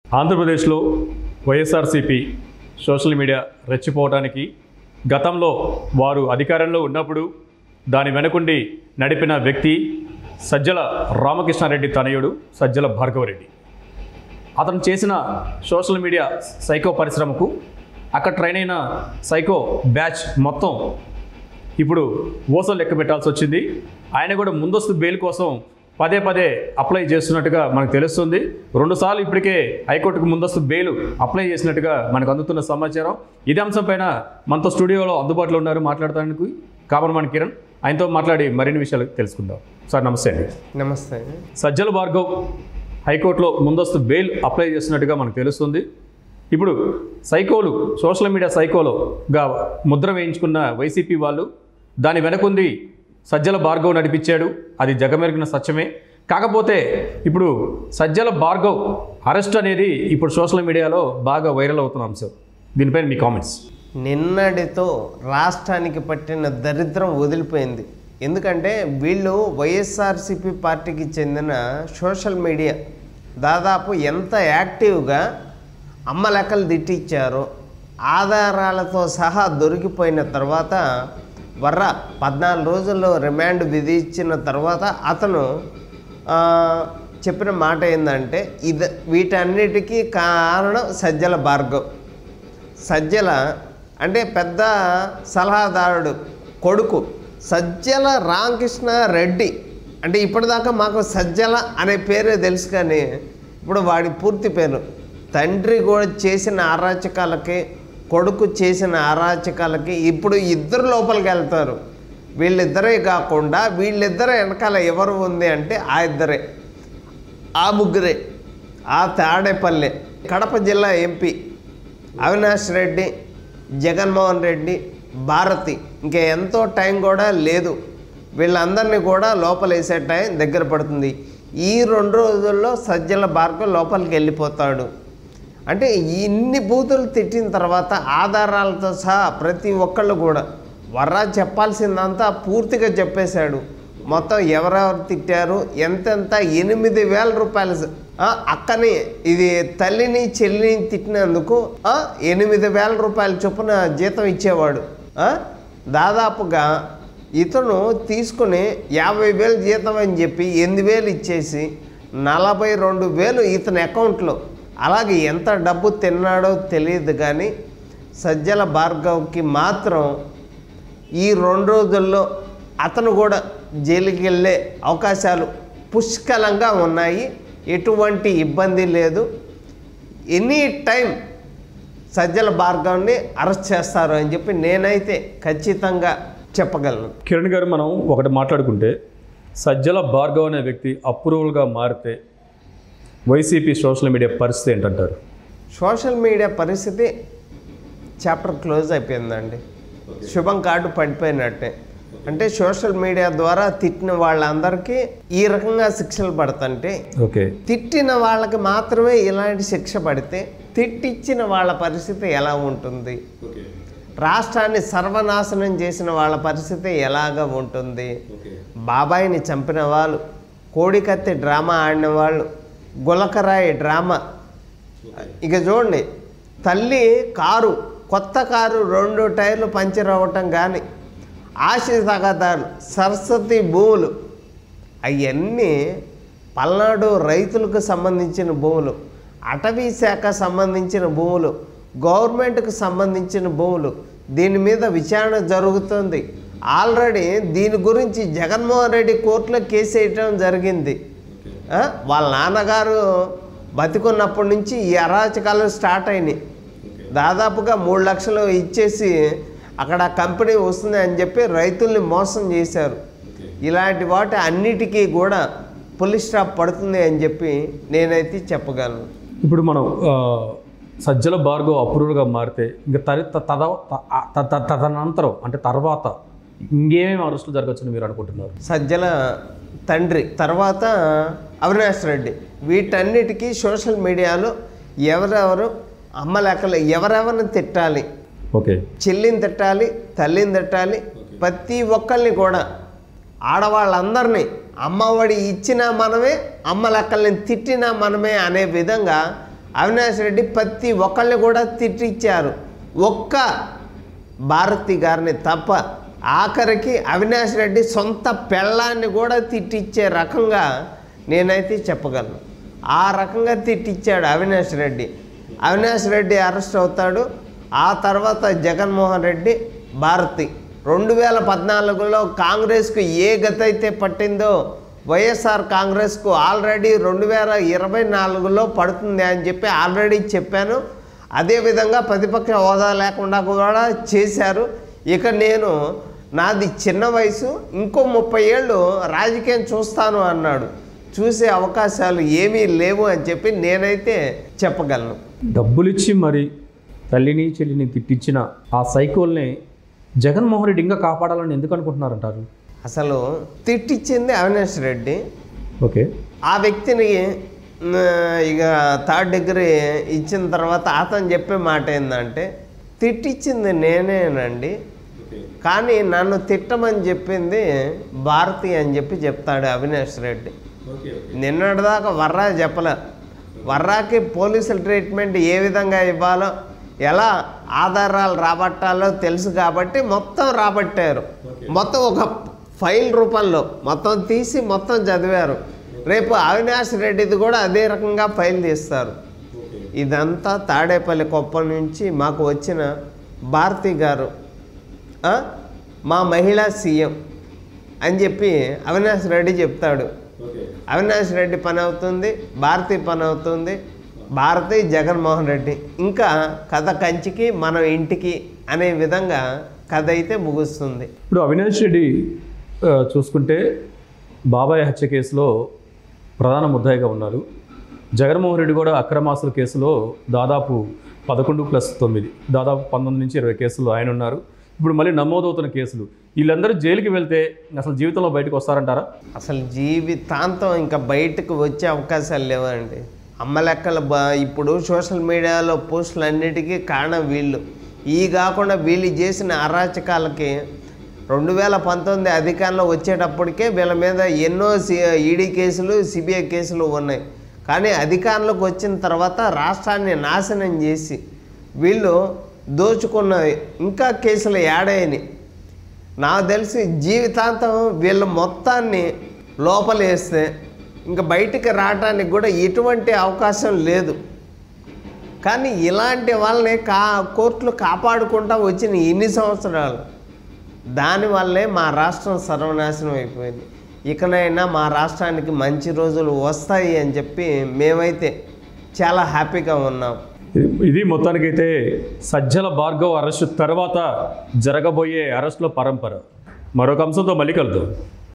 ఆంధ్రప్రదేశ్లో YSRCP social media రెచ్చిపోవడానికి గతంలో వారు అధికారంలో ఉన్నప్పుడు దాని వెనుకుండి నడిపిన వ్యక్తి సజ్జల రామకృష్ణారెడ్డి తనయుడు సజ్జల భార్గవరెడ్డి అతను చేసిన సోషల్ మీడియా సైకో పరిశ్రమకు అక్కడ ట్రైన్ అయిన సైకో బ్యాచ్ మొత్తం ఇప్పుడు ఓసలు లెక్క పెట్టాల్సి వచ్చింది ఆయన కూడా ముందస్తు బెయిల్ కోసం పదే పదే అప్లై చేస్తున్నట్టుగా మనకు తెలుస్తుంది రెండుసార్లు ఇప్పటికే హైకోర్టుకు ముందస్తు బెయిల్ అప్లై చేసినట్టుగా మనకు అందుతున్న సమాచారం ఇదే అంశంపైన మనతో స్టూడియోలో అందుబాటులో ఉన్నారు మాట్లాడటానికి కామర్మాన్ కిరణ్ ఆయనతో మాట్లాడి మరిన్ని విషయాలు తెలుసుకుందాం సార్ నమస్తే అండి నమస్తే సజ్జల భార్గవ్ హైకోర్టులో ముందస్తు బెయిల్ అప్లై చేస్తున్నట్టుగా మనకు తెలుస్తుంది ఇప్పుడు సైకోలు సోషల్ మీడియా సైకోలుగా ముద్ర వేయించుకున్న వైసీపీ వాళ్ళు దాని వెనకుంది సజ్జల భార్గవ్ నడిపించాడు అది జగమెరిగిన సత్యమే కాకపోతే ఇప్పుడు సజ్జల భార్గవ్ అరెస్ట్ అనేది ఇప్పుడు సోషల్ మీడియాలో బాగా వైరల్ అవుతున్న అంశం దీనిపైన మీ కామెంట్స్ నిన్నటితో రాష్ట్రానికి పట్టిన దరిద్రం వదిలిపోయింది ఎందుకంటే వీళ్ళు వైఎస్ఆర్సిపి పార్టీకి చెందిన సోషల్ మీడియా దాదాపు ఎంత యాక్టివ్గా అమ్మ లెక్కలు తిట్టించారో ఆధారాలతో సహా దొరికిపోయిన తర్వాత వర్ర పద్నాలుగు రోజుల్లో రిమాండ్ విధించిన తర్వాత అతను ఆ, చెప్పిన మాట ఏంటంటే ఇది వీటన్నిటికీ కారణం సజ్జల భార్గవ్ సజ్జల అంటే పెద్ద సలహాదారుడు కొడుకు సజ్జల రామకృష్ణ రెడ్డి అంటే ఇప్పటిదాకా మాకు సజ్జల అనే పేరే తెలుసు కానీ ఇప్పుడు వాడి పూర్తి పేరు తండ్రి కూడా చేసిన అరాచకాలకి కొడుకు చేసిన అరాచకాలకి ఇప్పుడు ఇద్దరు లోపలికి వెళ్తారు వీళ్ళిద్దరే కాకుండా వీళ్ళిద్దరే వెనకాల ఎవరు ఉంది అంటే ఆ ఇద్దరే ఆ ముగ్గురే ఆ తాడేపల్లె కడప జిల్లా ఎంపీ అవినాష్ రెడ్డి జగన్మోహన్ రెడ్డి భారతి ఇంకా ఎంతో టైం కూడా లేదు వీళ్ళందరినీ కూడా లోపలేసే టైం దగ్గర పడుతుంది ఈ రెండు రోజుల్లో సజ్జల భార్గవ్ లోపలికి వెళ్ళిపోతాడు అంటే ఇన్ని బూతులు తిట్టిన తర్వాత ఆధారాలతో సహా ప్రతి ఒక్కళ్ళు కూడా వర్రా చెప్పాల్సిందంతా పూర్తిగా చెప్పేశాడు మొత్తం ఎవరెవరు తిట్టారు ఎంతెంత ఎనిమిది వేల రూపాయలు స- ఆ, అక్కని ఇది తల్లిని చెల్లిని తిట్టినందుకు ఆ, ఎనిమిది వేల రూపాయల చొప్పున జీతం ఇచ్చేవాడు ఆ, దాదాపుగా ఇతను తీసుకుని యాభై వేలు జీతం అని చెప్పి ఎనిమిది వేలు ఇచ్చేసి నలభై రెండు వేలు ఇతని అకౌంట్లో అలాగే ఎంత డబ్బు తిన్నాడో తెలియదు కానీ సజ్జల భార్గవ్కి మాత్రం ఈ రెండు రోజుల్లో అతను కూడా జైలుకి వెళ్ళే అవకాశాలు పుష్కలంగా ఉన్నాయి ఎటువంటి ఇబ్బంది లేదు ఎనీ టైం సజ్జల భార్గవ్ని అరెస్ట్ చేస్తారు అని చెప్పి నేనైతే ఖచ్చితంగా చెప్పగలను కిరణ్ గారు మనం ఒకటి మాట్లాడుకుంటే సజ్జల భార్గవ్ అనే వ్యక్తి అప్రూవల్గా మారితే వైసీపీ సోషల్ మీడియా పరిస్థితి ఏంటంటారు సోషల్ మీడియా పరిస్థితి చాప్టర్ క్లోజ్ అయిపోయిందండి శుభం కార్డు పడిపోయినట్టే అంటే సోషల్ మీడియా ద్వారా తిట్టిన వాళ్ళందరికీ ఈ రకంగా శిక్షలు పడుతుంటే ఓకే తిట్టిన వాళ్ళకి మాత్రమే ఇలాంటి శిక్ష పడితే తిట్టిచ్చిన వాళ్ళ పరిస్థితి ఎలా ఉంటుంది రాష్ట్రాన్ని సర్వనాశనం చేసిన వాళ్ళ పరిస్థితి ఎలాగ ఉంటుంది బాబాయిని చంపిన వాళ్ళు కోడికత్తి డ్రామా ఆడిన వాళ్ళు గులకరాయి డ్రామా ఇక చూడండి తల్లి కారు కొత్త కారు రెండు టైర్లు పంచర్ అవ్వటం కానీ ఆశ తగదాలు సరస్వతి భూములు అవన్నీ పల్నాడు రైతులకు సంబంధించిన భూములు అటవీ శాఖ సంబంధించిన భూములు గవర్నమెంట్కి సంబంధించిన భూములు దీని మీద విచారణ జరుగుతుంది ఆల్రెడీ దీని గురించి జగన్మోహన్ రెడ్డి కోర్టులో కేసు వేయటం జరిగింది ఆ, వాళ్ళ నాన్నగారు బతికున్నప్పటి నుంచి ఈ అరాచకాలు స్టార్ట్ అయినాయి దాదాపుగా మూడు లక్షలు ఇచ్చేసి అక్కడ కంపెనీ వస్తుంది అని చెప్పి రైతుల్ని మోసం చేశారు ఇలాంటి వాటి అన్నిటికీ కూడా పులి స్టాప్ పడుతుంది అని చెప్పి నేనైతే చెప్పగలను ఇప్పుడు మనం ఆ, సజ్జల భార్గవ్ అప్రూవల్గా మారితే ఇంకా తరి త- తద త- ఆ- త- త- తదనంతరం అంటే తర్వాత ఇంకేమేమి అరెస్టులు జరగచ్చని మీరు అనుకుంటున్నారు సజ్జల తండ్రి తర్వాత అవినాష్ రెడ్డి వీటన్నిటికీ సోషల్ మీడియాలో ఎవరెవరు అమ్మ లెక్కలు ఎవరెవరిని తిట్టాలి ఓకే చెల్లిని తిట్టాలి తల్లిని తిట్టాలి ప్రతి ఒక్కరిని కూడా ఆడవాళ్ళందరినీ అమ్మఒడి ఇచ్చినా మనమే అమ్మ లెక్కల్ని తిట్టినా మనమే అనే విధంగా అవినాష్ రెడ్డి ప్రతి ఒక్కళ్ళని కూడా తిట్టిచ్చారు ఒక్క భారతి గారిని తప్ప ఆఖరికి అవినాష్ రెడ్డి సొంత పెళ్ళాన్ని కూడా తిట్టిచ్చే రకంగా నేనైతే చెప్పగలను ఆ రకంగా తిట్టిచ్చాడు అవినాష్ రెడ్డి అవినాష్ రెడ్డి అరెస్ట్ అవుతాడు ఆ తర్వాత జగన్మోహన్ రెడ్డి భారతి రెండు వేల పద్నాలుగులో కాంగ్రెస్కు ఏ గతి అయితే పట్టిందో వైఎస్ఆర్ కాంగ్రెస్కు ఆల్రెడీ రెండు వేల ఇరవై నాలుగులో పడుతుంది అని చెప్పి ఆల్రెడీ చెప్పాను అదేవిధంగా ప్రతిపక్ష హోదా లేకుండా కూడా చేశారు ఇక నేను నాది చిన్న వయసు ఇంకో ముప్పై ఏళ్ళు రాజకీయం చూస్తాను అన్నాడు చూసే అవకాశాలు ఏమీ లేవు అని చెప్పి నేనైతే చెప్పగలను డబ్బులిచ్చి మరి తల్లిని చెల్లిని తిట్టించిన ఆ సైకోల్ని జగన్మోహన్ రెడ్డి ఇంకా కాపాడాలని ఎందుకు అనుకుంటున్నారంటారు అసలు తిట్టిచ్చింది అవినాష్ రెడ్డి ఓకే ఆ వ్యక్తిని ఆ, ఇక థర్డ్ డిగ్రీ ఇచ్చిన తర్వాత అతను చెప్పే మాట ఏంటంటే తిట్టిచ్చింది నేనేనండి కానీ నన్ను తిట్టమని చెప్పింది భారతి అని చెప్పి చెప్తాడు అవినాష్ రెడ్డి నిన్నటిదాకా వర్రా చెప్పలే వర్రాకి పోలీసుల ట్రీట్మెంట్ ఏ విధంగా ఇవ్వాలో ఎలా ఆధారాలు రాబట్టాలో తెలుసు కాబట్టి మొత్తం రాబట్టారు మొత్తం ఒక ఫైల్ రూపంలో మొత్తం తీసి మొత్తం చదివారు రేపు అవినాష్ రెడ్డిది కూడా అదే రకంగా ఫైల్ తీస్తారు ఇదంతా తాడేపల్లి కొప్ప నుంచి మాకు వచ్చిన భారతి గారు ఆ, మా మహిళా సీఎం అని చెప్పి అవినాష్ రెడ్డి చెప్తాడు అవినాష్ రెడ్డి పని అవుతుంది భారతి పని అవుతుంది భారతి జగన్మోహన్ రెడ్డి ఇంకా కథ కంచికి మనం ఇంటికి అనే విధంగా కథ అయితే ముగుస్తుంది ఇప్పుడు అవినాష్ రెడ్డి ఆ, చూసుకుంటే బాబాయ్ హత్య కేసులో ప్రధాన ముద్దాయిగా ఉన్నారు జగన్మోహన్ రెడ్డి కూడా అక్రమాస్తుల కేసులో దాదాపు పదకొండు ప్లస్ తొమ్మిది దాదాపు పంతొమ్మిది నుంచి ఇరవై కేసులు ఆయన ఉన్నారు ఇప్పుడు మళ్ళీ నమోదవుతున్న కేసులు వీళ్ళందరూ జైలుకి వెళ్తే అసలు జీవితంలో బయటకు వస్తారంటారా అసలు జీవితాంతం ఇంకా బయటకు వచ్చే అవకాశాలు లేవండి అమ్మ లెక్కల బ ఇప్పుడు సోషల్ మీడియాలో పోస్టులు అన్నిటికీ కారణం వీళ్ళు ఈ కాకుండా వీళ్ళు చేసిన అరాచకాలకి రెండు వేల పంతొమ్మిది అధికారంలో వచ్చేటప్పటికే వీళ్ళ మీద ఎన్నో సి ఈడీ కేసులు సిబిఐ కేసులు ఉన్నాయి కానీ అధికారంలోకి వచ్చిన తర్వాత రాష్ట్రాన్ని నాశనం చేసి వీళ్ళు దోచుకున్న ఇంకా కేసులు యాడైనాయి నాకు తెలిసి జీవితాంతం వీళ్ళ మొత్తాన్ని లోపలేస్తే ఇంకా బయటికి రావడానికి కూడా ఎటువంటి అవకాశం లేదు కానీ ఇలాంటి వాళ్ళని కా కోర్టులు కాపాడుకుంటా వచ్చిన ఇన్ని సంవత్సరాలు దానివల్లే మా రాష్ట్రం సర్వనాశనం అయిపోయింది ఇకనైనా మా రాష్ట్రానికి మంచి రోజులు వస్తాయి అని చెప్పి మేమైతే చాలా హ్యాపీగా ఉన్నాం ఇది మొత్తానికైతే సజ్జల భార్గవ్ అరెస్టు తర్వాత జరగబోయే అరెస్టుల పరంపర మరొక అంశంతో మళ్ళీ కలుద్దాం